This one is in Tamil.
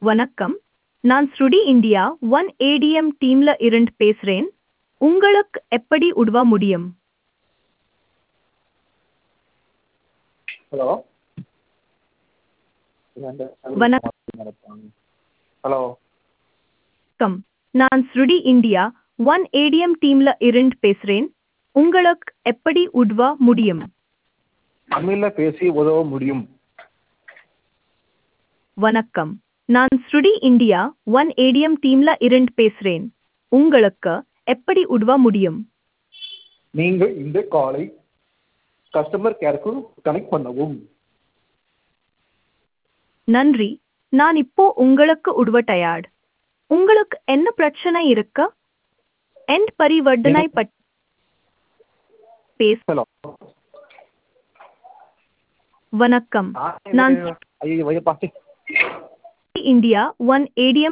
வணக்கம் நான் ஸ்ருடி இந்தியா ஒன் ஏடிஎம் டீம்ல இருந்து பேசுறேன் உங்களுக்கு எப்படி உதவ முடியும் ஹலோ வணக்கம். ஹலோ வணக்கம் நான் ஸ்ருடி இந்தியா ஒன் ஏடிஎம் டீம்ல இருந்து பேசுறேன் உங்களுக்கு எப்படி உதவ முடியும் தமிழில் பேசி உதவ முடியும் வணக்கம் நான் ஸ்ருடி இந்தியா ஒன் ஏடிஎம் டீம்ல இருந்து பேசுறேன் உங்களுக்கு எப்படி உதவ முடியும் நீங்கள் இந்த காலை கஸ்டமர் கேருக்கு கனெக்ட் பண்ணவும் நன்றி நான் இப்போ உங்களுக்கு உதவ தயார் உங்களுக்கு என்ன பிரச்சனை இருக்கு எண்ட் பரிவர்த்தனை பற்றி பேச ஹலோ வணக்கம் நான் ஐயோ ஐயோ பார்த்து இந்தியா ஒன் ஏடிஎம்